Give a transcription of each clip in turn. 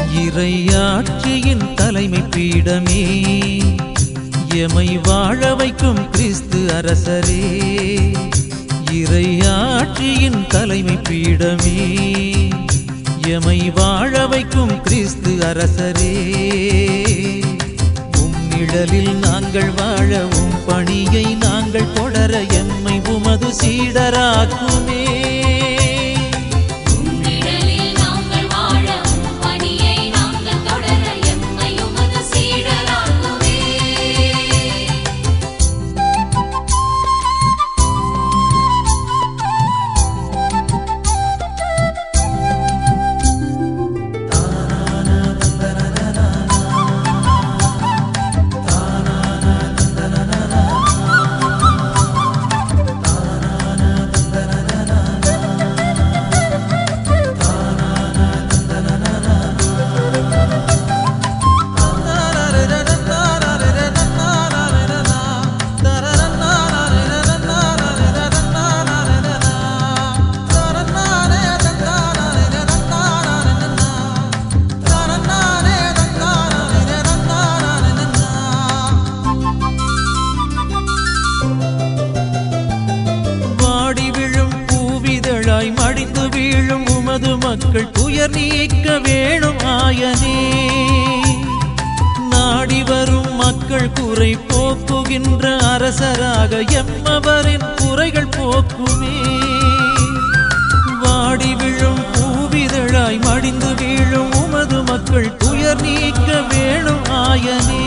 இறையாட்சியின் தலைமை பீடமே எமை வாழ வைக்கும் கிறிஸ்து அரசரே இறையாட்சியின் தலைமை பீடமே எமை வாழ வைக்கும் கிறிஸ்து அரசரே உம் நிழலில் நாங்கள் வாழ உம் பணியை நாங்கள் தொடர எம்மை உமது சீடராக்குமே உம்மிடலில் நாங்கள் வாழ உம் பணியை நாங்கள் தொடர எம்மை உமது சீடராக்குவே வாடி விழும் பூவிதழாய் மடிந்து வீழும் உமது மக்கள் துயர் நீக்க வேணும் ஆயனே நாடி வரும் மக்கள் குறை போக்குகின்ற அரசராக எம்மவரின் குறைகள் போக்குமே வாடி விழும் பூவிதழாய் மடிந்து வீழும் உமது மக்கள் துயர் நீக்க வேணும் ஆயனே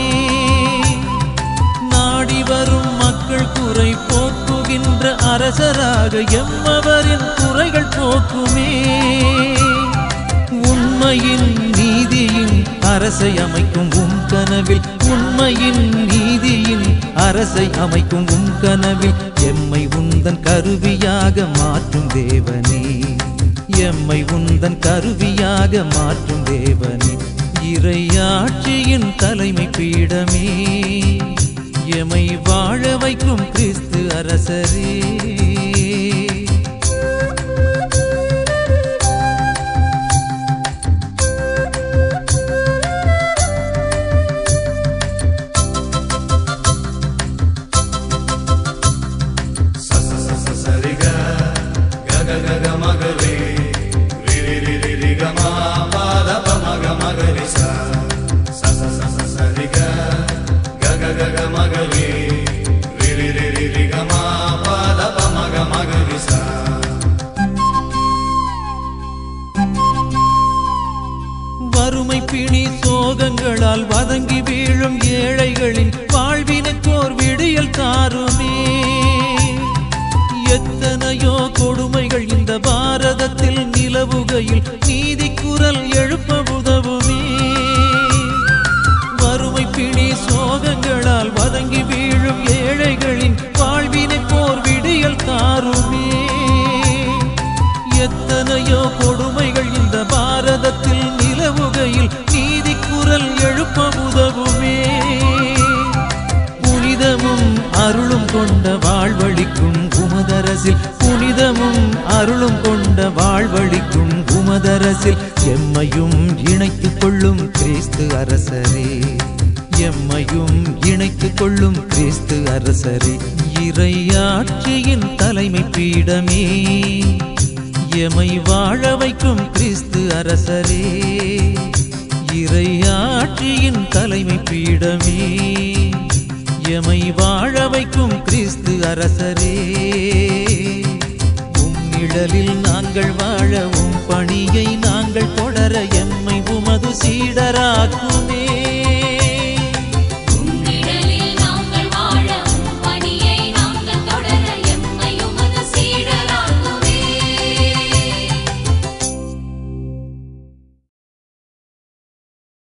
நாடி வரும் மக்கள் குறை போக்குகின்ற அரசராக எம்மவரின் குறைகள் போக்குமே உண்மையின் நீதியின் அரசை அமைக்கும் உம் கனவில் உண்மையின் நீதியின் அரசை அமைக்கும் உம் கனவில் எம்மை உந்தன் கருவியாக மாற்றும் தேவனே எம்மை உந்தன் கருவியாக மாற்றும் தேவனே இறையாட்சியின் தலைமை பீடமே எமை வாழ வைக்கும் கிறிஸ்து அரசரே வறுமை பிணி சோகங்களால் வதங்கி வீழும் ஏழைகளின் வாழ்வினுக்கோர் விடியல் தாருமே எத்தனையோ கொடுமைகள் இந்த பாரதத்தில் நிலவுகையில் நீதி குரல் எழுப்ப உதவுமே வறுமை பிணி சோகங்களால் வதங்கி வீழும் ஏழைகளின் வாழ்வினுக்கோர் விடியல் தாருமே எத்தனையோ கொடுமைகள் இந்த பாரதத்தில் நிலவுகையில் நீதி குரல் எழுப்ப உதவுமே புனிதமும் அருளும் கொண்ட வாழ்வழிக்கும் உமதரசில் புனிதமும் அருளும் கொண்ட வாழ்வழிக்கும் உமதரசில் எம்மையும் இணைத்துக் கொள்ளும் கிறிஸ்து அரசரே எம்மையும் இணைத்துக் கொள்ளும் கிறிஸ்து அரசரே இறையாட்சியின் தலைமை பீடமே எமை வாழ வைக்கும் கிறிஸ்து அரசரே இறையாட்சியின் தலைமை பீடமே எமை வாழ வைக்கும் கிறிஸ்து அரசரே உம் நிழலில் நாங்கள் வாழ உம் பணியை நாங்கள் தொடர எம்மை உமது சீடராக்குமே